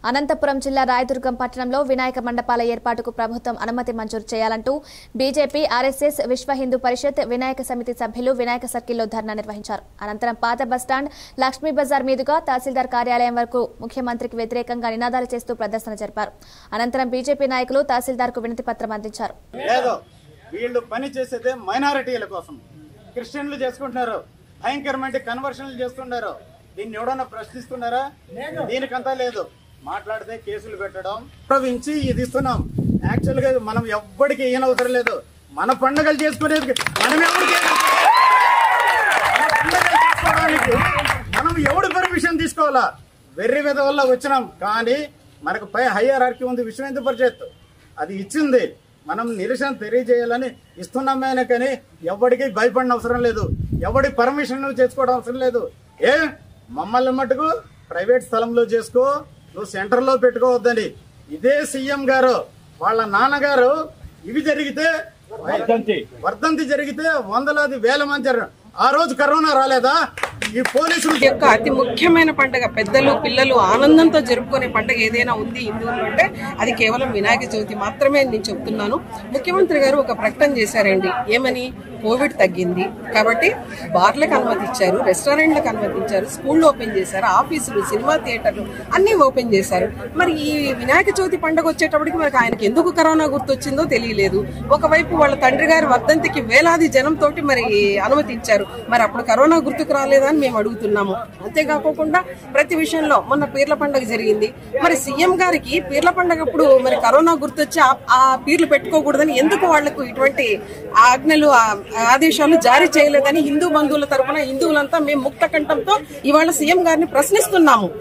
అనంతపురం జిల్లా రాయదుర్గం పట్టణంలో వినాయక మండపాల ఏర్పాటుకు ప్రభుత్వం అనుమతి మంజూరు చేయాలంటూ బీజేపీ ఆర్ఎస్ఎస్ విశ్వ హిందూ పరిషత్ వినాయక సమితి సభ్యులు వినాయక సర్కిల్లో ధర్నా నిర్వహించారు అనంతరం పాత బస్టాండ్ లక్ష్మీ బజార్ మీదుగా తహసీల్దార్ కార్యాలయం వరకు ముఖ్యమంత్రికి వ్యతిరేకంగా నినాదాలు చేస్తూ ప్రదర్శన జరిపారు అనంతరం బీజేపీ నాయకులు తహసీల్దార్కు వినతి పత్రం అందించారు లేదు వీళ్ళు పని చేసేదే మైనారిటీల కోసం క్రిస్టియన్లు చేసుకుంటున్నారు భయంకరమైన కన్వర్షన్లు చేస్తున్నారు దీన్ని ఎవడన్నా ప్రశ్నిస్తున్నారా దీనికంతా లేదు మాట్లాడితే కేసులు పెట్టడం ప్రవించి ఇది ఇస్తున్నాం యాక్చువల్ గా మనం ఎవ్వడికి ఏం అవసరం లేదు మన పండుగలు చేసుకునేది మనం ఎవరికి ఏం అవసరం లేదు. మన పండుగలు చేసుకోవడానికి మనం ఎవడు పర్మిషన్ తీసుకోవాలా వెర్రి మీద వల్ల వచ్చినాం కానీ మనకు పై హయ్యర్ ఆర్కి ఉంది విశ్వ హిందూ పరిషత్ అది ఇచ్చింది మనం నిరసన తెలియజేయాలని ఇస్తున్నామే కానీ ఎవరికి భయపడిన అవసరం లేదు ఎవడి పర్మిషన్ చేసుకోవడం అవసరం లేదు ఏ మమ్మల్ని మటుకు ప్రైవేట్ స్థలంలో చేసుకో నువ్వు సెంటర్లో పెట్టుకోవద్దని ఇదే సీఎం గారు వాళ్ళ నాన్నగారు ఇవి జరిగితే వర్ధంతి జరిగితే వందలాది వేల మంది జరగ- ఆ రోజు కరోనా రాలేదా ఈ పోలీసులు ఈ యొక్క అతి ముఖ్యమైన పండుగ పెద్దలు పిల్లలు ఆనందంతో జరుపుకునే పండుగ ఏదైనా ఉంది హిందువులు అంటే అది కేవలం వినాయక చవితి మాత్రమే అని నేను చెప్తున్నాను ముఖ్యమంత్రి గారు ఒక ప్రకటన చేశారండి ఏమని కోవిడ్ తగ్గింది కాబట్టి బార్లకు అనుమతి ఇచ్చారు రెస్టారెంట్లకు అనుమతి ఇచ్చారు స్కూళ్ళు ఓపెన్ చేశారు ఆఫీసులు సినిమా థియేటర్లు అన్ని ఓపెన్ చేశారు మరి ఈ వినాయక చవితి పండుగ వచ్చేటప్పటికి మనకు ఆయనకి ఎందుకు కరోనా గుర్తొచ్చిందో తెలియలేదు ఒకవైపు వాళ్ళ తండ్రి గారి వర్ధంతికి వేలాది జనంతోటి మరి అనుమతి ఇచ్చారు మరి అప్పుడు కరోనా గుర్తుకు రాలేదా అని మేము అడుగుతున్నాము అంతేకాకుండా ప్రతి విషయంలో మొన్న పీర్ల పండుగ జరిగింది మరి సీఎం గారికి పీర్ల పండుగప్పుడు మరి కరోనా గుర్తొచ్చి ఆ- ఆ పీర్లు పెట్టుకోకూడదని ఎందుకు వాళ్లకు ఇటువంటి ఆజ్ఞలు ఆ- ఆదేశాలు జారీ చేయలేదని హిందూ బంధువుల తరపున హిందువులంతా మేము ముక్త కంఠంతో ఇవాళ సీఎం గారిని ప్రశ్నిస్తున్నాము